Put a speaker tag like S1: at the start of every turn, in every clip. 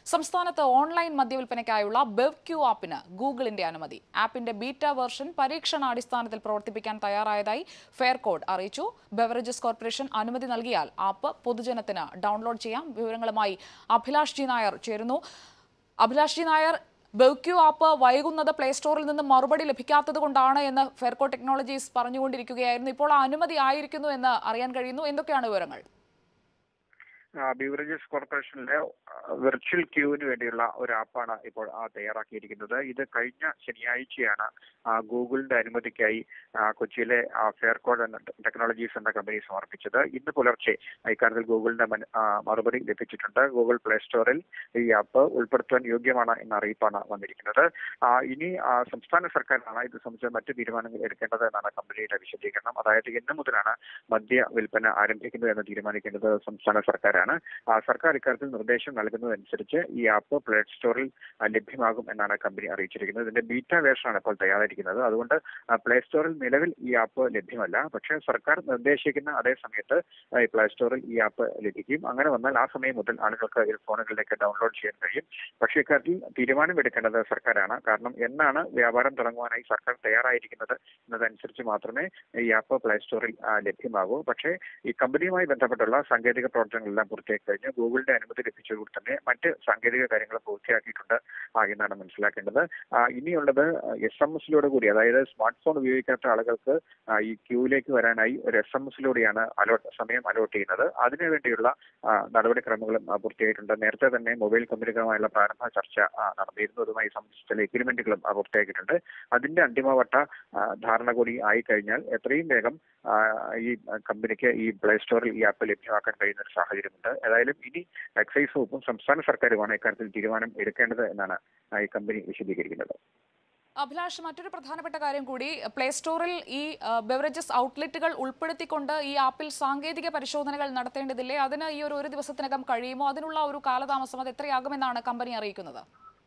S1: സംസ്ഥാനത്ത് online മദ്യവിൽപ്പനയ്ക്കായുള്ള ബെവ് Q ആപ്പിന് ഗൂഗിളിന്റെ അനുമതി ആപ്പിന്റെ ബീറ്റ വെർഷൻ പരീക്ഷണാടിസ്ഥാനത്തിൽ പ്രവർത്തിപ്പിക്കാൻ തയ്യാറായതായി ഫെയർകോഡ് അറിയിച്ചു ബെവറേജസ് കോർപ്പറേഷൻ അനുമതി നൽകിയാൽ ആപ്പ് പൊതുജനത്തിന് ഡൗൺലോഡ് ചെയ്യാം വിവരങ്ങളുമായി അഭിലാഷ് ജി നായർ ചേരുന്നു അഭിലാഷ് ജി നായർ ബെവ്ക്യൂ ആപ്പ് വൈകുന്നത് പ്ലേ സ്റ്റോറിൽ നിന്ന് മറുപടി ലഭിക്കാത്തത് കൊണ്ടാണ് എന്ന് ഫെയർകോ ടെക്നോളജീസ് പറഞ്ഞുകൊണ്ടിരിക്കുകയായിരുന്നു ഇപ്പോൾ ആ അനുമതി ആയിരിക്കുന്നു എന്ന് അറിയാൻ കഴിയുന്നു എന്തൊക്കെയാണ് വിവരങ്ങൾ
S2: ബീവറേജസ് കോർപ്പറേഷനിലെ വെർച്വൽ ക്യൂവിന് വേണ്ടിയുള്ള ഒരു ആപ്പാണ് ഇപ്പോൾ ആ, തയ്യാറാക്കിയിരിക്കുന്നത് ഇത് കഴിഞ്ഞ ശനിയാഴ്ചയാണ് ആ, ഗൂഗിളിന്റെ അനുമതിക്കായി ആ, കൊച്ചിയിലെ ഫെയർകോഡ് എന്ന ടെക്നോളജീസ് എന്ന കമ്പനി സമർപ്പിച്ചത് ഇന്ന് പുലർച്ചെ ഇക്കാര്യത്തിൽ ഗൂഗിളിന്റെ മന- ആ, മറുപടി ലഭിച്ചിട്ടുണ്ട് ഗൂഗിൾ പ്ലേ സ്റ്റോറിൽ ഈ ആപ്പ് ഉൾപ്പെടുത്താൻ യോഗ്യമാണ് എന്ന അറിയിപ്പാണ് വന്നിരിക്കുന്നത് ആ, ഇനി ആ, സംസ്ഥാന സർക്കാരാണ് ഇത് സംബന്ധിച്ച് മറ്റ് തീരുമാനങ്ങൾ എടുക്കേണ്ടത് എന്നാണ് കമ്പനിയുടെ വിശദീകരണം അതായത് ഇന്ന് മുതലാണ് മദ്യ വിൽപ്പന ആരംഭിക്കുന്നത് എന്ന് തീരുമാനിക്കേണ്ടത് സംസ്ഥാന സർക്കാരാണ് ആ, സർക്കാർ ഇക്കാര്യത്തിൽ നിർദ്ദേശം നൽകുന്നതനുസരിച്ച് ഈ ആപ്പ് പ്ലേ സ്റ്റോറിൽ ആ, ലഭ്യമാകും എന്നാണ് കമ്പനി അറിയിച്ചിരിക്കുന്നത് ഇതിന്റെ ബീറ്റ വേർഷനാണ് ഇപ്പോൾ തയ്യാറായിരിക്കുന്നത് അതുകൊണ്ട് ആ, പ്ലേ സ്റ്റോറിൽ നിലവിൽ ഈ ആപ്പ് ലഭ്യമല്ല പക്ഷേ സർക്കാർ നിർദ്ദേശിക്കുന്ന അതേ സമയത്ത് ആ, ഈ പ്ലേ സ്റ്റോറിൽ ഈ ആപ്പ് ലഭിക്കും അങ്ങനെ വന്നാൽ ആ സമയം മുതൽ ആളുകൾക്ക് ഈ ഫോണുകളിലേക്ക് ഡൗൺലോഡ് ചെയ്യാൻ കഴിയും പക്ഷേ ഇക്കാര്യത്തിൽ തീരുമാനമെടുക്കേണ്ടത് സർക്കാരാണ് കാരണം എന്നാണ് വ്യാപാരം തുടങ്ങുവാനായി സർക്കാർ തയ്യാറായിരിക്കുന്നത് എന്നതനുസരിച്ച് മാത്രമേ ഈ ആപ്പ് പ്ലേ സ്റ്റോറിൽ ആ, ലഭ്യമാകൂ പക്ഷേ ഈ കമ്പനിയുമായി ബന്ധപ്പെട്ടുള്ള സാങ്കേതിക പ്രവർത്തനങ്ങളെല്ലാം പൂർത്തിയാക്കി കഴിഞ്ഞ് ഗൂഗിളിന്റെ അനുമതി ലഭിച്ചതോടെ തന്നെ മറ്റ് സാങ്കേതിക കാര്യങ്ങൾ പൂർത്തിയാക്കിയിട്ടുണ്ട് ആ, എന്നാണ് മനസ്സിലാക്കേണ്ടത് ആ, ഇനിയുള്ളത് എസ് എം എസിലൂടെ കൂടി അതായത് സ്മാർട്ട് ഫോൺ ഉപയോഗിക്കാത്ത ആളുകൾക്ക് ആ, ഈ ക്യൂവിലേക്ക് വരാനായി ഒരു എസ് എം എസിലൂടെയാണ് അലോട്ട് സമയം അലോട്ട് ചെയ്യുന്നത് അതിനുവേണ്ടിയുള്ള ആ, നടപടിക്രമങ്ങളും ആ, പൂർത്തിയായിട്ടുണ്ട് നേരത്തെ തന്നെ മൊബൈൽ കമ്പനികളുമായുള്ള പ്രാരംഭ ചർച്ച ആ, നടന്നിരുന്നു അതുമായി സംബന്ധിച്ച ചില എഗ്രിമെന്റുകളും ആ, പൂർത്തിയാക്കിയിട്ടുണ്ട് അതിന്റെ അന്തിമവട്ട ആ, ധാരണ കൂടി ആയി കഴിഞ്ഞാൽ എത്രയും വേഗം ആ, ഈ കമ്പനിക്ക് ഈ പ്ലേ സ്റ്റോറിൽ ഈ ആപ്പ് ലഭ്യമാക്കാൻ കഴിയുന്ന ഒരു സാഹചര്യമുണ്ട് ഏതായാലും ഇനി എക്സൈസ് വകുപ്പും സംസ്ഥാന സർക്കാരുമാണ് ഇക്കാര്യത്തിൽ തീരുമാനം എടുക്കേണ്ടത് എന്നാണ് ആ, ഈ കമ്പനി വിശദീകരിക്കുന്നത്
S1: അഭിലാഷ് മറ്റൊരു പ്രധാനപ്പെട്ട കാര്യം കൂടി പ്ലേ സ്റ്റോറിൽ ഈ ബെവറേജസ് ഔട്ട്ലെറ്റുകൾ ഉൾപ്പെടുത്തിക്കൊണ്ട് ഈ ആപ്പിൽ സാങ്കേതിക പരിശോധനകൾ നടത്തേണ്ടതില്ലേ അതിന് ഈ ഒരു ഒരു ദിവസത്തിനകം കഴിയുമോ അതിനുള്ള ഒരു കാലതാമസം അത് എത്രയാകുമെന്നാണ് കമ്പനി അറിയിക്കുന്നത്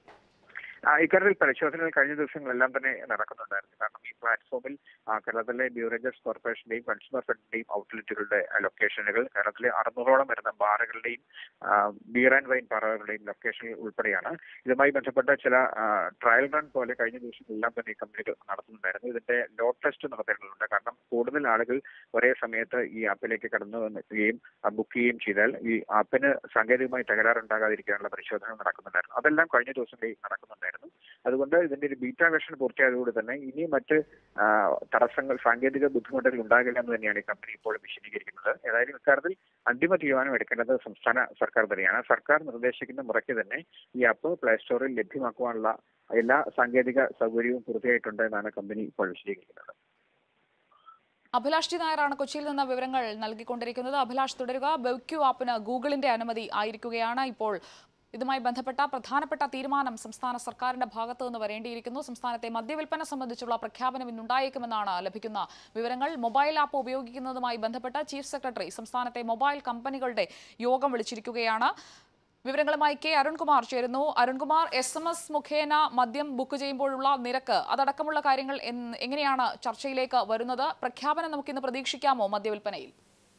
S2: ആ, ഇക്കാര്യത്തിൽ പരിശോധനകൾ കഴിഞ്ഞ ദിവസങ്ങളെല്ലാം തന്നെ നടക്കുന്നുണ്ടായിരുന്നു കാരണം ഈ പ്ലാറ്റ്ഫോമിൽ ആ, കേരളത്തിലെ ബ്യൂറേജസ് കോർപ്പറേഷന്റെയും കൺസ്യൂമർ ഫെഡിന്റെയും ഔട്ട്ലെറ്റുകളുടെ ആ, ലൊക്കേഷനുകൾ കേരളത്തിലെ അറുന്നൂറോളം വരുന്ന ബാറുകളുടെയും ആ, ബിയർ ആൻഡ് വൈൻ ബാറുകളുടെയും ലൊക്കേഷനുകൾ ഉൾപ്പെടെയാണ് ഇതുമായി ബന്ധപ്പെട്ട ചില ആ, ട്രയൽ റൺ പോലെ കഴിഞ്ഞ ദിവസങ്ങളെല്ലാം തന്നെ ഈ കമ്പനികൾ നടത്തുന്നുണ്ടായിരുന്നു ഇതിന്റെ ലോഡ് ടെസ്റ്റ് നടത്തേണ്ടതുണ്ട് കാരണം കൂടുതൽ ആളുകൾ ഒരേ സമയത്ത് ഈ ആപ്പിലേക്ക് കടന്നു വന്നെത്തുകയും ബുക്ക് ചെയ്യുകയും ചെയ്താൽ ഈ ആപ്പിന് സാങ്കേതികമായി തകരാറുണ്ടാകാതിരിക്കാനുള്ള പരിശോധന നടക്കുന്നുണ്ടായിരുന്നു അതെല്ലാം കഴിഞ്ഞ ദിവസങ്ങളിൽ നടക്കുന്നുണ്ടായിരുന്നു അതുകൊണ്ട് ഇതിന്റെ ഒരു ബീറ്റ വേർഷൻ പൂർത്തിയായതോടെ തന്നെ ഇനി മറ്റ് ആ, തടസ്സങ്ങൾ സാങ്കേതിക ബുദ്ധിമുട്ടുകൾ ഉണ്ടാകില്ല എന്ന് തന്നെയാണ് ഈ കമ്പനി ഇപ്പോൾ വിശദീകരിക്കുന്നത് ഏതായാലും ഇക്കാര്യത്തിൽ അന്തിമ തീരുമാനം എടുക്കേണ്ടത് സംസ്ഥാന സർക്കാർ തന്നെയാണ് സർക്കാർ നിർദ്ദേശിക്കുന്ന മുറയ്ക്ക് തന്നെ ഈ ആപ്പ് പ്ലേ സ്റ്റോറിൽ ലഭ്യമാക്കുവാനുള്ള എല്ലാ സാങ്കേതിക സൗകര്യവും പൂർത്തിയായിട്ടുണ്ട് എന്നാണ് കമ്പനി ഇപ്പോൾ വിശദീകരിക്കുന്നത്
S1: അഭിലാഷ് ജി നായരാണ് കൊച്ചിയിൽ നിന്ന് വിവരങ്ങൾ നൽകിക്കൊണ്ടിരിക്കുന്നത് അഭിലാഷ് തുടരുക ബെവ്ക്യൂ ആപ്പിന് ഗൂഗിളിന്റെ അനുമതി ആയിരിക്കുകയാണ് ഇപ്പോൾ ഇതുമായി ബന്ധപ്പെട്ട പ്രധാനപ്പെട്ട തീരുമാനം സംസ്ഥാന സർക്കാരിന്റെ ഭാഗത്തു നിന്ന് വരേണ്ടിയിരിക്കുന്നു സംസ്ഥാനത്തെ മദ്യവിൽപ്പന സംബന്ധിച്ചുള്ള പ്രഖ്യാപനം ഇന്നുണ്ടായേക്കുമെന്നാണ് ലഭിക്കുന്ന വിവരങ്ങൾ മൊബൈൽ ആപ്പ് ഉപയോഗിക്കുന്നതുമായി ബന്ധപ്പെട്ട ചീഫ് സെക്രട്ടറി സംസ്ഥാനത്തെ മൊബൈൽ കമ്പനികളുടെ യോഗം വിളിച്ചിരിക്കുകയാണ് വിവരങ്ങളുമായി കെ അരുൺകുമാർ ചേരുന്നു അരുൺകുമാർ എസ് എം എസ് മുഖേന മദ്യം ബുക്ക് ചെയ്യുമ്പോഴുള്ള നിരക്ക് അതടക്കമുള്ള കാര്യങ്ങൾ എന്ന് എങ്ങനെയാണ് ചർച്ചയിലേക്ക് വരുന്നത് പ്രഖ്യാപനം നമുക്കിന്ന് പ്രതീക്ഷിക്കാമോ മദ്യവിൽപ്പനയിൽ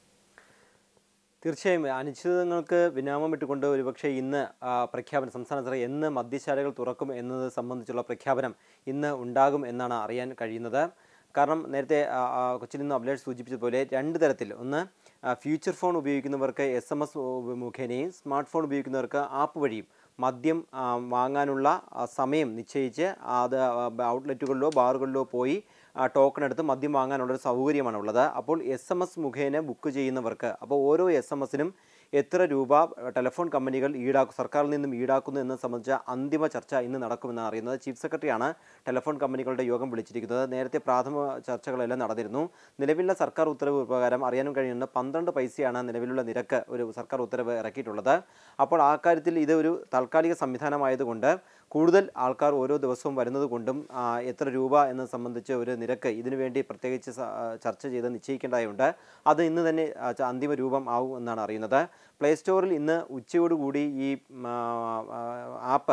S3: തീർച്ചയായും അനിശ്ചിതങ്ങൾക്ക് വിരാമം ഇട്ടുകൊണ്ട് ഒരുപക്ഷെ ഇന്ന് ആ, പ്രഖ്യാപനം സംസ്ഥാന സർക്കാർ എന്ന് മദ്യശാലകൾ തുറക്കും എന്നത് സംബന്ധിച്ചുള്ള പ്രഖ്യാപനം ഇന്ന് ഉണ്ടാകും എന്നാണ് അറിയാൻ കഴിയുന്നത് കാരണം നേരത്തെ ആ, ആ, കൊച്ചിയിൽ നിന്ന് അഭിലാഷ് സൂചിപ്പിച്ചതുപോലെ രണ്ട് തരത്തിൽ ഒന്ന് ആ, ഫ്യൂച്ചർ ഫോൺ ഉപയോഗിക്കുന്നവർക്ക് എസ് എം എസ് മുഖേനയും സ്മാർട്ട് ഫോൺ ഉപയോഗിക്കുന്നവർക്ക് ആപ്പ് വഴിയും മദ്യം ആ, വാങ്ങാനുള്ള ആ, സമയം നിശ്ചയിച്ച് അത് ഔട്ട്ലെറ്റുകളിലോ ബാറുകളിലോ പോയി ആ, ടോക്കൺ എടുത്ത് മദ്യം വാങ്ങാനുള്ളൊരു സൗകര്യമാണ് ഉള്ളത് അപ്പോൾ എസ് എം എസ് മുഖേന ബുക്ക് ചെയ്യുന്നവർക്ക് അപ്പോൾ ഓരോ എസ് എം എസിനും എത്ര രൂപ ടെലിഫോൺ കമ്പനികൾ ഈടാക്കും സർക്കാരിൽ നിന്നും ഈടാക്കുന്നു എന്നത് സംബന്ധിച്ച അന്തിമ ചർച്ച ഇന്ന് നടക്കുമെന്നാണ് അറിയുന്നത് ചീഫ് സെക്രട്ടറിയാണ് ടെലിഫോൺ കമ്പനികളുടെ യോഗം വിളിച്ചിരിക്കുന്നത് നേരത്തെ പ്രാഥമിക ചർച്ചകളെല്ലാം നടന്നിരുന്നു നിലവിലുള്ള സർക്കാർ ഉത്തരവ് പ്രകാരം അറിയാനും കഴിയുന്ന പന്ത്രണ്ട് പൈസയാണ് നിലവിലുള്ള നിരക്ക് ഒരു സർക്കാർ ഉത്തരവ് ഇറക്കിയിട്ടുള്ളത് അപ്പോൾ ആ കാര്യത്തിൽ ഇത് ഒരു താൽക്കാലിക സംവിധാനമായതുകൊണ്ട് കൂടുതൽ ആൾക്കാർ ഓരോ ദിവസവും വരുന്നത് കൊണ്ടും ആ, എത്ര രൂപ എന്നത് സംബന്ധിച്ച് ഒരു നിരക്ക് ഇതിനു വേണ്ടി പ്രത്യേകിച്ച് സ- ആ, ചർച്ച ചെയ്ത് നിശ്ചയിക്കേണ്ടതായുണ്ട് അത് ഇന്ന് തന്നെ ആ, ച- അന്തിമ രൂപം ആവും എന്നാണ് അറിയുന്നത് പ്ലേ സ്റ്റോറിൽ ഇന്ന് ഉച്ചയോടുകൂടി ഈ ഉം, ആ, ആ, ആപ്പ്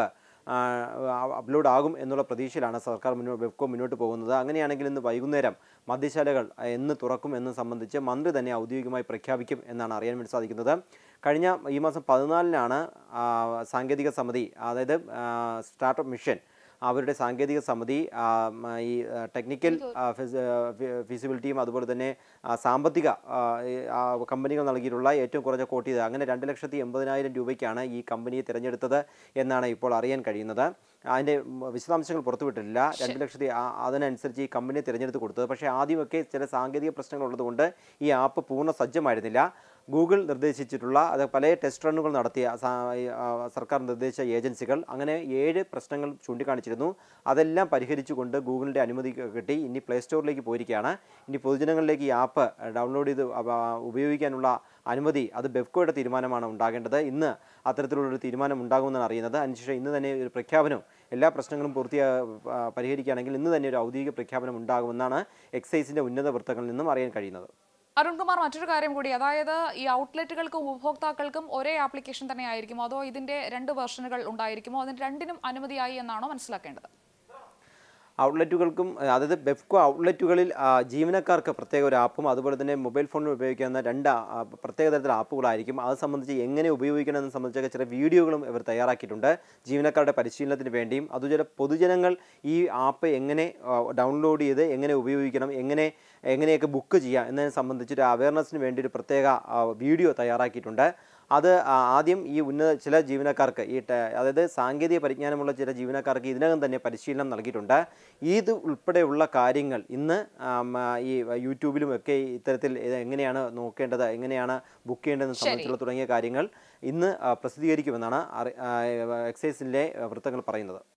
S3: അപ്ലോഡ് ആകും എന്നുള്ള പ്രതീക്ഷയിലാണ് സർക്കാർ മുന്നോ വെബ്കോ മുന്നോട്ട് പോകുന്നത് അങ്ങനെയാണെങ്കിൽ ഇന്ന് വൈകുന്നേരം മദ്യശാലകൾ എന്ന് തുറക്കും എന്ന് സംബന്ധിച്ച് മന്ത്രി തന്നെ ഔദ്യോഗികമായി പ്രഖ്യാപിക്കും എന്നാണ് അറിയാൻ വേണ്ടി സാധിക്കുന്നത് കഴിഞ്ഞ ഈ മാസം പതിനാലിനാണ് ആ, സാങ്കേതിക സമിതി അതായത് സ്റ്റാർട്ടപ്പ് മിഷൻ അവരുടെ സാങ്കേതിക സമിതി ആ, മ, ഈ ആ, ടെക്നിക്കൽ ആ, ഫിസ- ഫി- ഫീസിബിലിറ്റിയും അതുപോലെ തന്നെ ആ, സാമ്പത്തിക ആ, ഈ, ആ, കമ്പനികൾ നൽകിയിട്ടുള്ള ഏറ്റവും കുറഞ്ഞ കോട്ട് ചെയ്ത് അങ്ങനെ രണ്ട് ലക്ഷത്തി എൺപതിനായിരം രൂപയ്ക്കാണ് ഈ കമ്പനിയെ തിരഞ്ഞെടുത്തത് എന്നാണ് ഇപ്പോൾ അറിയാൻ കഴിയുന്നത് അതിൻ്റെ ഉം, വിശദാംശങ്ങൾ പുറത്തുവിട്ടിട്ടില്ല രണ്ട് ലക്ഷത്തി ആ- അതിനനുസരിച്ച് ഈ കമ്പനിയെ തിരഞ്ഞെടുത്ത് കൊടുത്തത് പക്ഷേ ആദ്യമൊക്കെ ചില സാങ്കേതിക പ്രശ്നങ്ങൾ ഉള്ളതുകൊണ്ട് ഈ ആപ്പ് പൂർണ്ണ സജ്ജമായിരുന്നില്ല ഗൂഗിൾ നിർദ്ദേശിച്ചിട്ടുള്ള അത് പല ടെസ്റ്റ് റണ്ണുകൾ നടത്തിയ സാ- ഈ, ആ, സർക്കാർ നിർദ്ദേശിച്ച ഏജൻസികൾ അങ്ങനെ ഏഴ് പ്രശ്നങ്ങൾ ചൂണ്ടിക്കാണിച്ചിരുന്നു അതെല്ലാം പരിഹരിച്ചുകൊണ്ട് ഗൂഗിളിൻ്റെ അനുമതി കിട്ടി ഇനി പ്ലേ സ്റ്റോറിലേക്ക് പോയിരിക്കുകയാണ് ഇനി പൊതുജനങ്ങളിലേക്ക് ഈ ആപ്പ് ഡൗൺലോഡ് ചെയ്ത് അവ- ഉപയോഗിക്കാനുള്ള അനുമതി അത് ബെഫ്കോയുടെ തീരുമാനമാണ് ഉണ്ടാകേണ്ടത് ഇന്ന് അത്തരത്തിലുള്ളൊരു തീരുമാനം ഉണ്ടാകുമെന്നാണ് അറിയുന്നത് അതിനുശേഷം ഇന്ന് തന്നെ ഒരു പ്രഖ്യാപനവും എല്ലാ പ്രശ്നങ്ങളും പൂർത്തിയാ ആ, പരിഹരിക്കുകയാണെങ്കിൽ ഇന്ന് തന്നെ ഒരു ഔദ്യോഗിക പ്രഖ്യാപനം ഉണ്ടാകുമെന്നാണ് എക്സൈസിൻ്റെ ഉന്നത വൃത്തങ്ങളിൽ നിന്നും അറിയാൻ കഴിയുന്നത്
S1: അരുൺകുമാർ മറ്റൊരു കാര്യം കൂടി അതായത് ഈ ഔട്ട്ലെറ്റുകൾക്കും ഉപഭോക്താക്കൾക്കും ഒരേ ആപ്ലിക്കേഷൻ തന്നെ ആയിരിക്കുമോ അതോ ഇതിന്റെ രണ്ട് വെർഷനുകൾ ഉണ്ടായിരിക്കുമോ അതിന് രണ്ടിനും അനുമതിയായി എന്നാണോ മനസ്സിലാക്കേണ്ടത്
S3: ഔട്ട്ലെറ്റുകൾക്കും ആ, അതായത് ബെഫ്കോ ഔട്ട്ലെറ്റുകളിൽ ആ, ജീവനക്കാർക്ക് പ്രത്യേക ഒരു ആപ്പും അതുപോലെ തന്നെ മൊബൈൽ ഫോണിൽ ഉപയോഗിക്കാവുന്ന രണ്ട് ആ, ആ, പ്രത്യേക തരത്തിലുള്ള ആപ്പുകളായിരിക്കും അത് സംബന്ധിച്ച് എങ്ങനെ ഉപയോഗിക്കണം എന്ന് സംബന്ധിച്ചൊക്കെ ചില വീഡിയോകളും ഇവർ തയ്യാറാക്കിയിട്ടുണ്ട് ജീവനക്കാരുടെ പരിശീലനത്തിന് വേണ്ടിയും അതുപോലെ പൊതുജനങ്ങൾ ഈ ആപ്പ് എങ്ങനെ ആ, ഡൗൺലോഡ് ചെയ്ത് എങ്ങനെ ഉപയോഗിക്കണം എങ്ങനെ എങ്ങനെയൊക്കെ ബുക്ക് ചെയ്യാം എന്നതിനെ സംബന്ധിച്ചൊരു അവയർനെസ്സിന് വേണ്ടി ഒരു പ്രത്യേക ആ, വീഡിയോ തയ്യാറാക്കിയിട്ടുണ്ട് അത് ആ, ആദ്യം ഈ ഉന്നത ചില ജീവനക്കാർക്ക് ഈ ടെ- അതായത് സാങ്കേതിക പരിജ്ഞാനമുള്ള ചില ജീവനക്കാർക്ക് ഇതിനകം തന്നെ പരിശീലനം നൽകിയിട്ടുണ്ട് ഇത് ഉൾപ്പെടെയുള്ള കാര്യങ്ങൾ ഇന്ന് ആം, ആ, ഈ യൂട്യൂബിലും ഒക്കെ ഇത്തരത്തിൽ ഇത് എങ്ങനെയാണ് നോക്കേണ്ടത് എങ്ങനെയാണ് ബുക്ക് ചെയ്യേണ്ടതെന്ന് സംബന്ധിച്ചുള്ള തുടങ്ങിയ കാര്യങ്ങൾ ഇന്ന് ആ, പ്രസിദ്ധീകരിക്കുമെന്നാണ് അറി- ആ, എക്സൈസിൻ്റെ വൃത്തങ്ങൾ പറയുന്നത്